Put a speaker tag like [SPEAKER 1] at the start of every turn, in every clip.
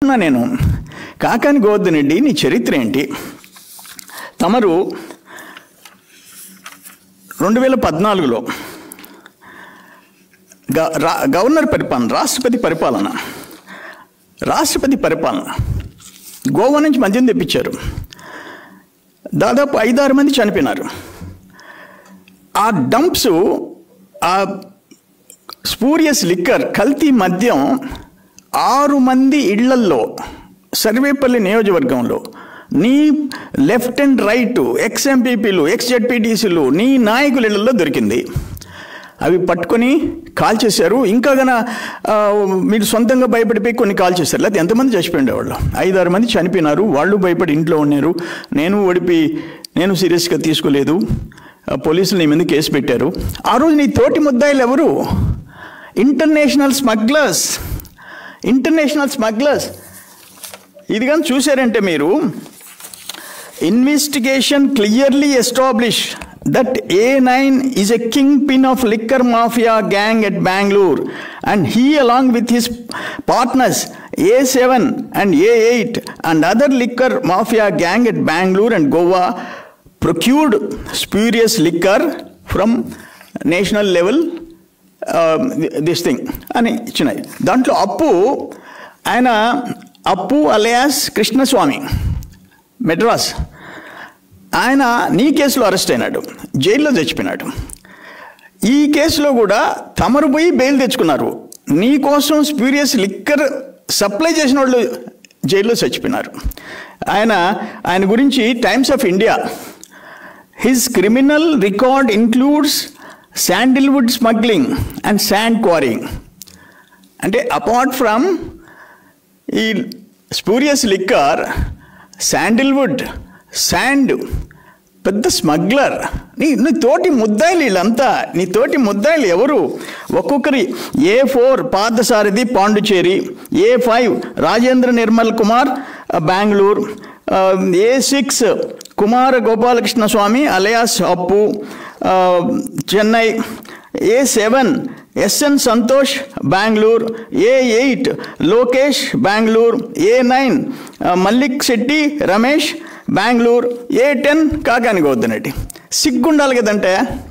[SPEAKER 1] అంటున్నా నేను కాకాని గోవర్ధన్ రెడ్డి నీ చరిత్ర ఏంటి తమరు రెండు వేల పద్నాలుగులో గ- రా- గవర్నర్ పరిపాలన రాష్ట్రపతి పరిపాలన రాష్ట్రపతి పరిపాలన గోవా నుంచి మద్యం తెప్పించారు దాదాపు ఐదారు మంది చనిపోయినారు ఆ డంప్స్ ఆ స్పూరియస్ లిక్కర్ కల్తీ మద్యం ఆరు మంది ఇళ్లల్లో సర్వేపల్లి నియోజకవర్గంలో నీ లెఫ్ట్ అండ్ రైట్ ఎక్స్ ఎంపీపీలు ఎక్స్ జెడ్పీటీసీలు నీ నాయకుల ఇళ్లలో దొరికింది అవి పట్టుకొని కాల్ చేశారు ఇంకా గన ఆ, మీరు సొంతంగా భయపడిపోయి కొన్ని కాల్ చేశారు లేకపోతే ఎంతమంది చచ్చిపోయిండే వాళ్ళు ఐదారు మంది చనిపోయినారు వాళ్ళు భయపడి ఇంట్లో ఉన్నారు నేను ఓడిపి నేను సీరియస్గా తీసుకోలేదు ఆ, పోలీసులు నీ మీద కేసు పెట్టారు ఆ రోజు నీ తోటి ముద్దాయిలు ఎవరు ఇంటర్నేషనల్ స్మగ్లర్స్ ఇంటర్నేషనల్ స్మగ్లర్స్ ఇది కానీ చూశారంటే మీరు investigation clearly establish that A nine is a kingpin of liquor mafia gang at Bengaluru and he along with his partners A seven and A eight and other liquor mafia gang at Bengaluru and Goa procured spurious liquor from national level this thing అని ఇచ్చినాయి దాంట్లో అప్పు ఆయన అప్పు alias Krishnaswamy Madras ఆయన నీ కేసులో arrest అయినాడు జైల్లో చచ్చిపోయినాడు ఈ కేసులో కూడా తమరు పోయి బెయిల్ తెచ్చుకున్నారు నీ కోసం స్ప్యూరియస్ లిక్కర్ సప్లై చేసిన వాళ్ళు జైల్లో చచ్చిపోయినారు ఆయన ఆయన గురించి Times of India his criminal record includes sandalwood smuggling and sand quarrying అంటే అపార్ట్ ఫ్రమ్ ఈ స్పూరియస్ లిక్కర్ శాండిల్వుడ్ శాండ్ పెద్ద స్మగ్లర్ నీ నీ తోటి ముద్దాయిలు వీళ్ళంతా నీ తోటి ముద్దాయిలు ఎవరు ఒక్కొక్కరి A four Parthasarathy Pondicherry A five Rajendra Nirmal Kumar ఆ, బెంగళూరు ఆ, A six Kumara Gopalakrishna Swamy alias Appu ఆ, Chennai A seven SN Santosh Bengaluru A eight Lokesh Bengaluru A nine Mallik Shetty Ramesh Bengaluru A ten Kakani గౌతనటి సిగ్గుండాలి కదంటే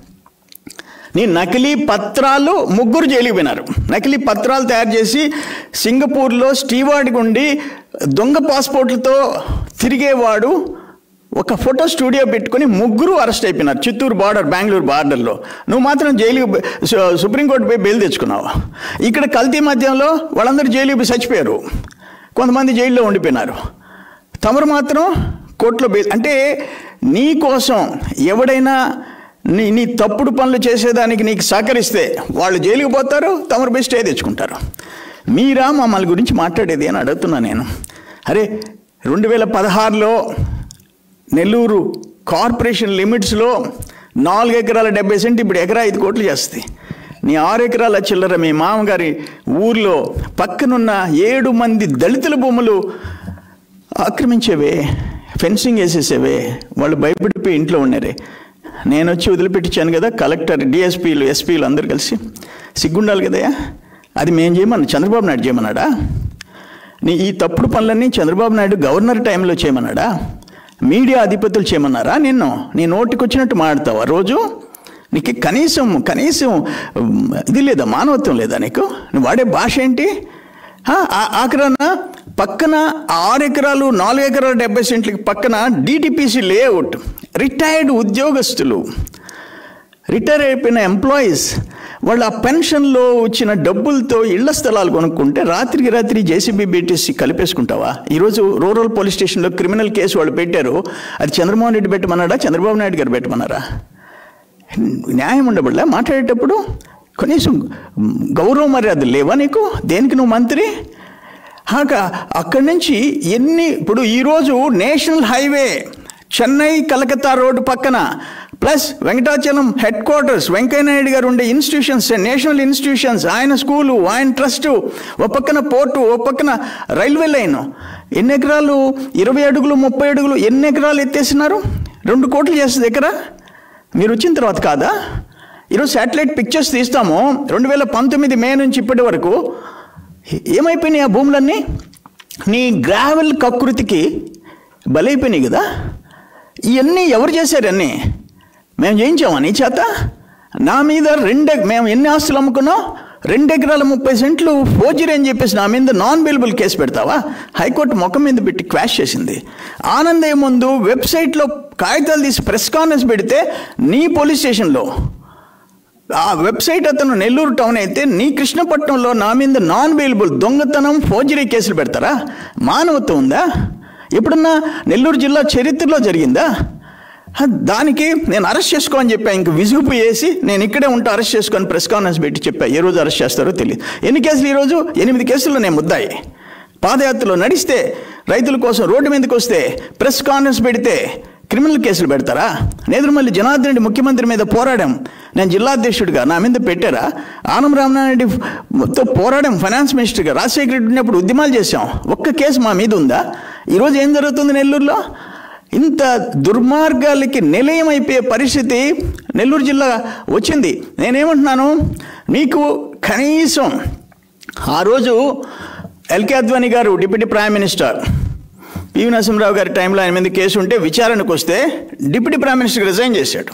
[SPEAKER 1] నీ నకిలీ పత్రాలు ముగ్గురు జైలుకి పోయినారు నకిలీ పత్రాలు తయారు చేసి సింగపూర్లో స్టీవార్డ్కి ఉండి దొంగ పాస్పోర్ట్లతో తిరిగేవాడు ఒక ఫోటో స్టూడియో పెట్టుకుని ముగ్గురు అరెస్ట్ అయిపోయినారు చిత్తూరు బార్డర్ బెంగళూరు బార్డర్లో నువ్వు మాత్రం జైలుకి పోయి- సు- సుప్రీంకోర్టు పోయి బెయిల్ తెచ్చుకున్నావు ఇక్కడ కల్తీ మధ్యంలో వాళ్ళందరూ జైలుకి పోయి చచ్చిపోయారు కొంతమంది జైల్లో ఉండిపోయినారు తమరు మాత్రం కోర్టులో బెయిల్ అంటే నీ కోసం ఎవడైనా నీ నీ తప్పుడు పనులు చేసేదానికి నీకు సహకరిస్తే వాళ్ళు జైలుకి పోతారు తమరు పోయి స్టే తెచ్చుకుంటారు మీరా మమ్మల్ని గురించి మాట్లాడేది అని అడుగుతున్నా నేను అరే రెండు వేల పదహారులో నెల్లూరు కార్పొరేషన్ లిమిట్స్లో నాలుగు ఎకరాల డెబ్బై సెంట్ ఇప్పుడు ఎకరా ఐదు కోట్లు చేస్తుంది నీ ఆరు ఎకరాల చిల్లర మీ మామగారి ఊర్లో పక్కనున్న ఏడు మంది దళితుల భూములు ఆక్రమించేవే ఫెన్సింగ్ వేసేసేవే వాళ్ళు భయపడిపోయి ఇంట్లో ఉన్నారే నేను వచ్చి వదిలిపెట్టించాను కదా కలెక్టర్ డిఎస్పీలు ఎస్పీలు అందరు కలిసి సిగ్గుండాలి కదయ్యా అది మేము చేయమన్నా చంద్రబాబు నాయుడు చేయమన్నాడా నీ ఈ తప్పుడు పనులన్నీ చంద్రబాబు నాయుడు గవర్నర్ టైంలో చేయమన్నాడా మీడియా అధిపతులు చేయమన్నారా నిన్ను నీ నోటికి వచ్చినట్టు మాట్లాడతావా రోజు నీకు కనీసం కనీసం ఉమ్, ఇది లేదా మానవత్వం లేదా నీకు నువ్వు వాడే భాష ఏంటి ఆ, ఆ- ఆఖరాన పక్కన ఆరు ఎకరాలు నాలుగు ఎకరాలు డెబ్బై సెంట్లకి పక్కన డిటిపిసి లేఅవుట్ రిటైర్డ్ ఉద్యోగస్తులు రిటైర్ అయిపోయిన ఎంప్లాయీస్ వాళ్ళు ఆ పెన్షన్లో వచ్చిన డబ్బులతో ఇళ్ల స్థలాలు కొనుక్కుంటే రాత్రికి రాత్రి జేసీబీ బీటీసీ కలిపేసుకుంటావా ఈరోజు రూరల్ పోలీస్ స్టేషన్లో క్రిమినల్ కేసు వాళ్ళు పెట్టారు అది చంద్రమోహన్ రెడ్డి పెట్టమన్నాడా చంద్రబాబు నాయుడు గారు పెట్టమన్నారా న్యాయం ఉండబడలే మాట్లాడేటప్పుడు కనీసం గౌరవ మర్యాదలు లేవా నీకు దేనికి నువ్వు మంత్రి హాక అక్కడి నుంచి ఎన్ని ఇప్పుడు ఈరోజు national highway Chennai Calcutta road పక్కన plus Venkatachalam headquarters Venkaiah Naidu garu ఉండే ఇన్స్టిట్యూషన్స్ నేషనల్ ఇన్స్టిట్యూషన్స్ ఆయన స్కూలు ఆయన ట్రస్టు ఓ పక్కన పోర్టు ఓ పక్కన రైల్వే లైన్ ఎన్ని ఎకరాలు ఇరవై అడుగులు ముప్పై అడుగులు ఎన్ని ఎకరాలు ఎత్తేసినారు రెండు కోట్లు చేస్తుంది ఎకరా మీరు వచ్చిన తర్వాత కాదా ఈరోజు శాటిలైట్ పిక్చర్స్ తీస్తాము రెండు వేల పంతొమ్మిది మే నుంచి ఇప్పటి వరకు ఏమైపోయినాయి ఆ భూములన్నీ నీ గ్రావెల్ కకృతికి బలైపోయినాయి కదా ఇవన్నీ ఎవరు చేశారు అన్నీ మేము చేయించామా నీ చేత నా మీద రెండు మేము ఎన్ని ఆస్తులు అమ్ముకున్నాం రెండు ఎకరాల ముప్పై సెంట్లు ఫోర్జరీ అని చెప్పేసి నా మీద నాన్ బెయిలబుల్ కేసు పెడతావా హైకోర్టు ముఖం మీద పెట్టి క్వాష్ చేసింది ఆనందయ్య ముందు వెబ్సైట్లో కాగితాలు తీసి ప్రెస్ కాన్ఫరెన్స్ పెడితే నీ పోలీస్ స్టేషన్లో ఆ వెబ్సైట్ అతను నెల్లూరు టౌన్ అయితే నీ కృష్ణపట్నంలో నా మీద నాన్ బెయిలబుల్ దొంగతనం ఫోర్జరీ కేసులు పెడతారా మానవత్వం ఉందా ఎప్పుడన్నా నెల్లూరు జిల్లా చరిత్రలో జరిగిందా హ, దానికి నేను అరెస్ట్ చేసుకో అని చెప్పా ఇంక విసుగుపోయేసి నేను ఇక్కడే ఉంటా అరెస్ట్ చేసుకొని ప్రెస్ కాన్ఫరెన్స్ పెట్టి చెప్పా ఏ రోజు అరెస్ట్ చేస్తారో తెలియదు ఎన్ని కేసులు ఈరోజు ఎనిమిది కేసుల్లో నేను ముద్దాయి పాదయాత్రలో నడిస్తే రైతుల కోసం రోడ్డు మీదకి వస్తే ప్రెస్ కాన్ఫరెన్స్ పెడితే క్రిమినల్ కేసులు పెడతారా నేదురుమల్లి జనార్దన్ రెడ్డి ముఖ్యమంత్రి మీద పోరాడాం నేను జిల్లా అధ్యక్షుడిగా నా మీద పెట్టారా ఆనం రామనారెడ్డితో పోరాడాం ఫైనాన్స్ మినిస్టర్గా రాజశేఖర రెడ్డి ఉన్నప్పుడు ఉద్యమాలు చేశాం ఒక్క కేసు మా మీద ఉందా ఈరోజు ఏం జరుగుతుంది నెల్లూరులో ఇంత దుర్మార్గాలకి నిలయం అయిపోయే పరిస్థితి నెల్లూరు జిల్లా వచ్చింది నేనేమంటున్నాను మీకు కనీసం ఆ రోజు L K Advani garu deputy prime minister P V Narasimha Rao గారి టైంలో ఆయన మీద కేసు ఉంటే విచారణకు వస్తే డిప్యూటీ ప్రైమ్ మినిస్టర్ రిజైన్ చేశాడు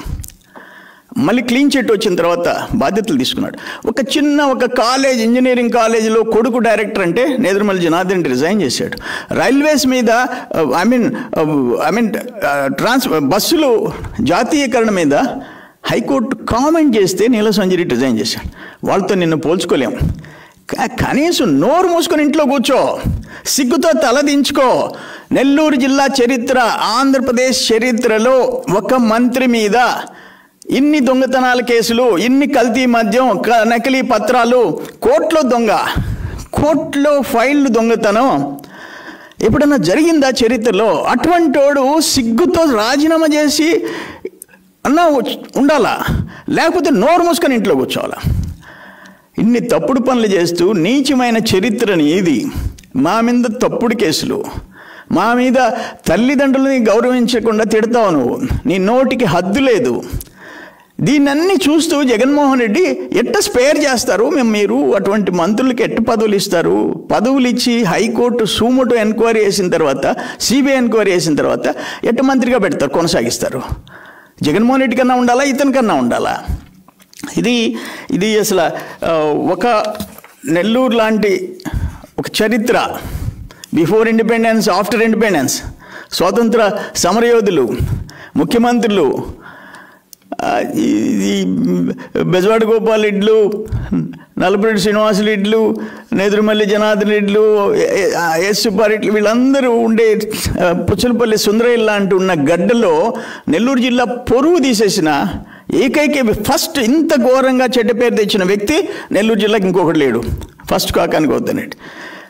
[SPEAKER 1] మళ్ళీ క్లీన్ చిట్ వచ్చిన తర్వాత బాధ్యతలు తీసుకున్నాడు ఒక చిన్న ఒక కాలేజ్ ఇంజనీరింగ్ కాలేజీలో కొడుకు డైరెక్టర్ అంటే నేదురుమల్లి జనార్దన్ రెడ్డి రిజైన్ చేశాడు రైల్వేస్ మీద I mean I mean trans బస్సులు జాతీయకరణ మీద హైకోర్టు కామెంట్ చేస్తే నీల సంజయ్ రెడ్డి రిజైన్ చేశాడు వాళ్ళతో నిన్ను పోల్చుకోలేం క- కనీసం నోరు మూసుకొని ఇంట్లో కూర్చో సిగ్గుతో తలదించుకో నెల్లూరు జిల్లా చరిత్ర ఆంధ్రప్రదేశ్ చరిత్రలో ఒక మంత్రి మీద ఇన్ని దొంగతనాల కేసులు ఇన్ని కల్తీ మద్యం క- నకిలీ పత్రాలు కోర్టులో దొంగ కోర్టులో ఫైళ్ళు దొంగతనం ఎప్పుడన్నా జరిగిందా చరిత్రలో అటువంటోడు సిగ్గుతో రాజీనామా చేసి అన్నా ఉండాలా లేకపోతే నోరు మూసుకొని ఇంట్లో కూర్చోవాలా ఇన్ని తప్పుడు పనులు చేస్తూ నీచమైన చరిత్రని ఇది మా మీద తప్పుడు కేసులు మా మీద తల్లిదండ్రులని గౌరవించకుండా తిడతావు నువ్వు నీ నోటికి హద్దు లేదు దీన్నన్నీ చూస్తూ జగన్మోహన్ రెడ్డి ఎట్ట స్పేర్ చేస్తారు మేము మీరు అటువంటి మంత్రులకి ఎట్ట పదవులు ఇస్తారు పదవులు ఇచ్చి హైకోర్టు సూముటు ఎంక్వైరీ చేసిన తర్వాత సిబిఐ ఎంక్వైరీ చేసిన తర్వాత ఎట్ట మంత్రిగా పెడతారు కొనసాగిస్తారు జగన్మోహన్ రెడ్డి కన్నా ఉండాలా ఇతని కన్నా ఉండాలా ఇది ఇది అసలు ఆ, ఒక నెల్లూరు లాంటి ఒక చరిత్ర బిఫోర్ ఇండిపెండెన్స్ ఆఫ్టర్ ఇండిపెండెన్స్ స్వాతంత్ర సమరయోధులు ముఖ్యమంత్రులు ఆ, ఈ ఈ బెజవాడ గోపాల్ రెడ్లు నల్లపురెడ్డి శ్రీనివాసులు రెడ్లు నేదురుమల్లి జనార్దన్ రెడ్లు ఎస్ సుబ్బారెడ్లు వీళ్ళందరూ ఉండే ఆ, పుచ్చలపల్లి సుందరయ్య లాంటి ఉన్న గడ్డలో నెల్లూరు జిల్లా పొరుగు తీసేసిన ఏకైక ఫస్ట్ ఇంత ఘోరంగా చెడ్డ పేరు తెచ్చిన వ్యక్తి నెల్లూరు జిల్లాకి ఇంకొకటి లేడు ఫస్ట్ కాకానికి వద్దనండి